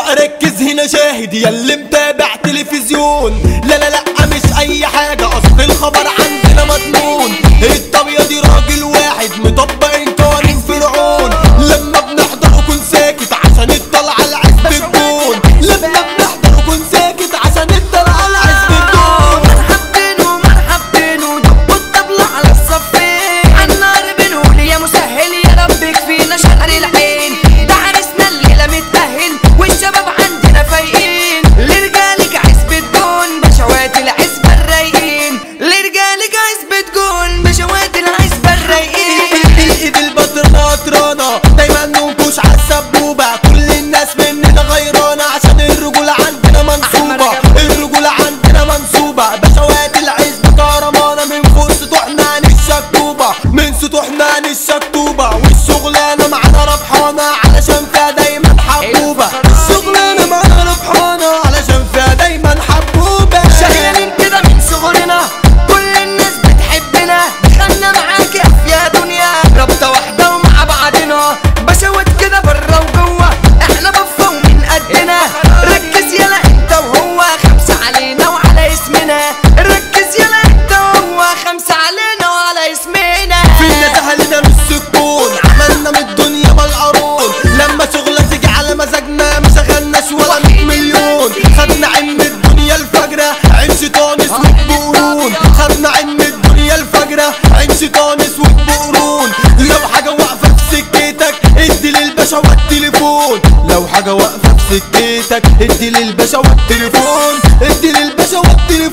ركز هنا شاهد ياللي متابع تلفزيون لا لا لا مش اي حاجة اصل الخبر عندنا مضمون الطبيعة دي راجل واحد مطبقين قوانين فرعون لما بنحضر كن ساكت عشان الطلعة العز بتكون لما بنحضر كن ساكت عشان الطلعة العز بتكون مرحبتين ومرحبتين ودبوا الطبلة على الصفين عالنار بنقول يا مسهل يا رب كفينا شهر العين ده عرسنا الليلة متأهل والشباب عندنا فايقين لرجالك عزبة جون بشوات العزبة الرايقين لرجالك عزبة جون بشوات العزبة الرايقين الايد البطرة قطرانة دايما ننكش على السبوبة كل الناس مننا غيرانة عشان الرجولة عندنا منصوبة الرجولة عندنا منصوبة بشوات العزب كرمانة من فوق سطوحنا عن الشكوبة من سطوحنا عن الشكوبة والشغلانة معانا ربحانة علشان فيها دايما حبوبة الشغلانة معانا ربحانة علشان فيها دايما حبوبة شغالين كده من صغرنا كل الناس بتحبنا دخلنا معاك يا دنيا رابطة واحدة ومع بعضنا بشوت كده بره وجوه احنا بفة ومن قدنا ركز يلا انت وهو خمسة علينا وعلى اسمنا ركز يلا انت وهو خمسة علينا وعلى اسمنا فينا سهلنا من السكون عملنا من الدنيا بالقارون لما شغلة تيجي على مزاجنا ما شغلناش ولا 100 مليون خدنا علم الدنيا الفجرة عين شيطان اسود بقرون خدنا علم الدنيا الفجرة عين شيطان اسود بقرون لو حاجة واقفة في سكتك ادي للباشا والتليفون لو حاجة واقفة في سكتك ادي للباشا والتليفون ادي للباشا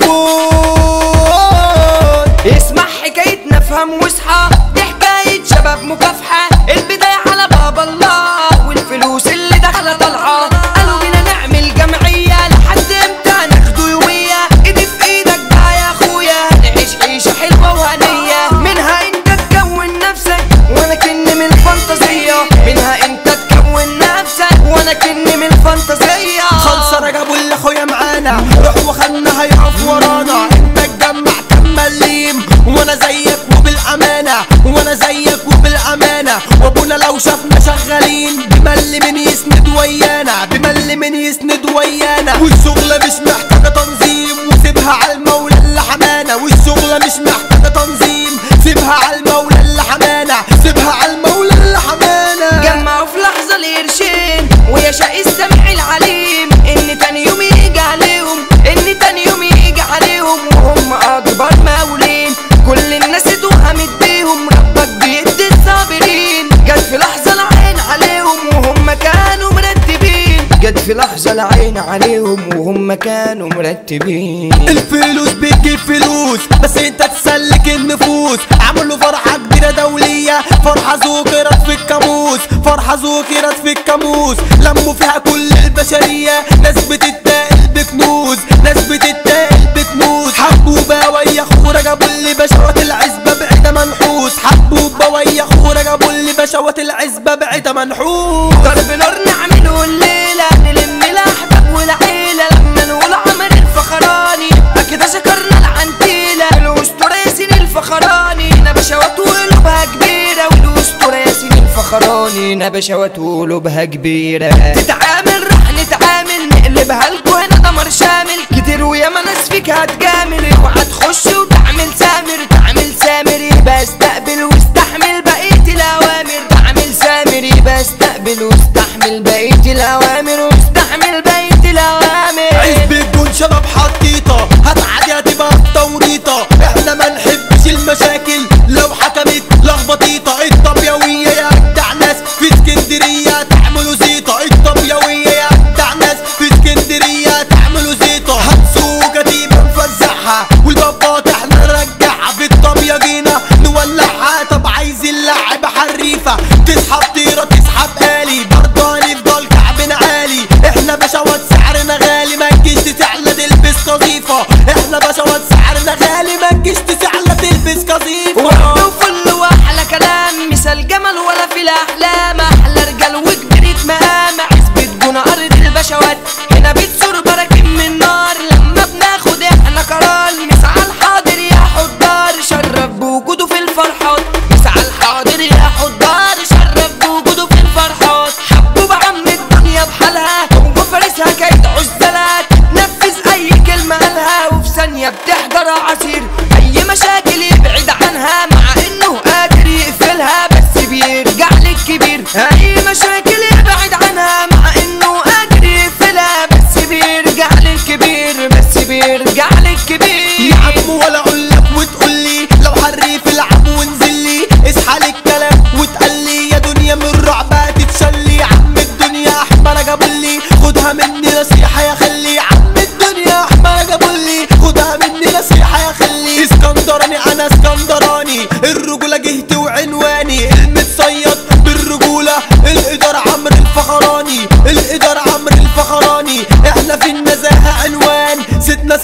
والتليفون اسمع حكايتنا افهم واصحى دي حكاية شباب مكافحة البداية على باب الله والفلوس اللي داخلة طالعة قالوا بينا نعمل جمعية لحد امتى ناخدوا يومية ايدي في ايدك بقى يا اخويا نعيش عيشة حلوة وهنية منها انت تكون نفسك وانا كني من الفانتازية منها انت تكون نفسك وانا كني من الفانتازية خلصة رجبوا اللي اخويا معانا روح وخلنا هيقف ورانا انت تجمع كم مليم وانا زيك وبالامانه وانا زيك وبالامانه وابونا لو شافنا شغالين بمل من يسند ويانا بمل من يسند ويانا والشغله مش محتاجه تنظيم وسيبها على المولى اللي حمانا والشغله مش محتاجه تنظيم سيبها على المولى اللي حمانا سيبها على المولى اللي حمانا جمعوا في لحظة القرشين ويا شقي السميع العليم ان تاني يوم يجي عليهم ان تاني يوم يجي عليهم وهم اكبر مولين كل الناس اتوهمت بيهم ربك بيدي الصابرين جت في لحظة العين عليهم وهم كانوا مرتبين جت في لحظة العين عليهم وهم كانوا مرتبين الفلوس بتجيب فلوس بس انت تسلك النفوس عملوا فرحة كبيرة دولية فرحة ذكرت في الكاموس فرحة ذكرت في الكاموس لموا فيها كل البشرية ناس بتتاقل بكنوز ناس بتتاقل بكنوز حبوبة ويا خورة جابوا اللي بشوات العزبة بعيدة منحوس حبوبة ويا خورة جابوا اللي بشوات العزبة بعيدة منحوس ضرب نار نعمله الليلة نلم الأحباب والعيلة لما نقول عمر الفخراني يبقى كده ذكرنا العنتيلة الأسطورة ياسين الفخراني نبشوات وقلوبها كبيرة والأسطورة ياسين الفخراني نبشوات وقلوبها كبيرة تتعامل راح نتعامل نقلبها لكو هنا دمر شامل كتير وياما ناس فيك هتجامل اوعى تخش وتعمل سامر تعمل سامر يبقى استقبل واستحمل بقية الأوامر تعمل سامر يبقى استقبل واستحمل بقية الأوامر واستحمل بقية الأوامر عزب الجون شباب حطيطة هتعدي هتبقى توريطة احنا ما نحبش المشاكل لو حكمت لخبطيطة الطبيوية يا ابدع ناس في اسكندرية تعملوا زيطة الطبيوية يا ابدع ناس في اسكندرية تعملوا زيطة هتسوق كتيبة نفزعها والبابات احنا نرجعها في الطبية جينا نولعها طب عايزين لعبة حريفة تسحب طيرة تسحب آلي برضه هنفضل كعبنا عالي احنا بشوات سعرنا غالي ما تجيش تسعلى تلبس قذيفة احنا بشوات سعرنا غالي ما تجيش تسعلى تلبس قذيفة وحب وفل واحلى كلام مثال جمل ولا في الاحلام احلى رجال وكبرت مقام عزبة جون ارض البشوات هنا بتثور براكين من نار لما بناخد احنا قرار مسعى الحاضر يا حضار شرف بوجوده في الفرحات مسعى الحاضر يا حضار شرف بوجوده في الفرحات حبوا بعم الدنيا بحالها هو فارس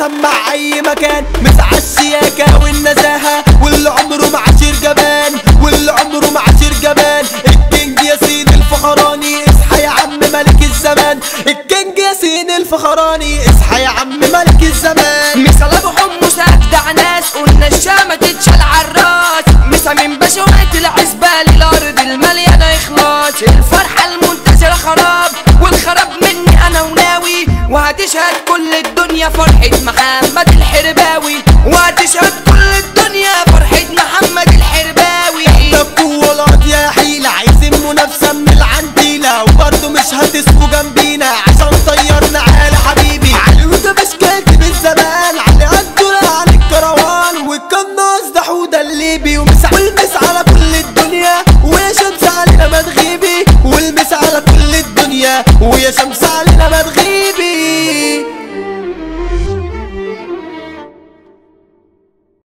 اسمع اي مكان مسع الشياكة والنزاهة واللي عمره ما عاشر جبان واللي عمره ما عاشر جبان الكينج ياسين الفخراني اصحى يا عم ملك الزمان الكينج ياسين الفخراني اصحى يا عم ملك الزمان مثال ابو حمص اجدع ناس قلنا الشامة تتشال عالراس مسا من بشوات العزبة للارض المليانة اخلاص الفرحة المنتشرة خراب والخراب مني انا وناوي وهتشهد كل الدنيا فرحة محمد الحرباوي وهتشهد كل الدنيا فرحة محمد الحرباوي طب والله يا حيلة عايزين منافسة من العنتيلة وبرضه مش هتسكوا جنبينا عشان طيرنا على حبيبي علي وده مش كاتب الزمان علي قدنا عن الكروان والقناص ده حوده الليبي ومسع والمس على كل الدنيا ويا شمس علينا ما تغيبي والمس على كل الدنيا ويا شمس علينا ما تغيبي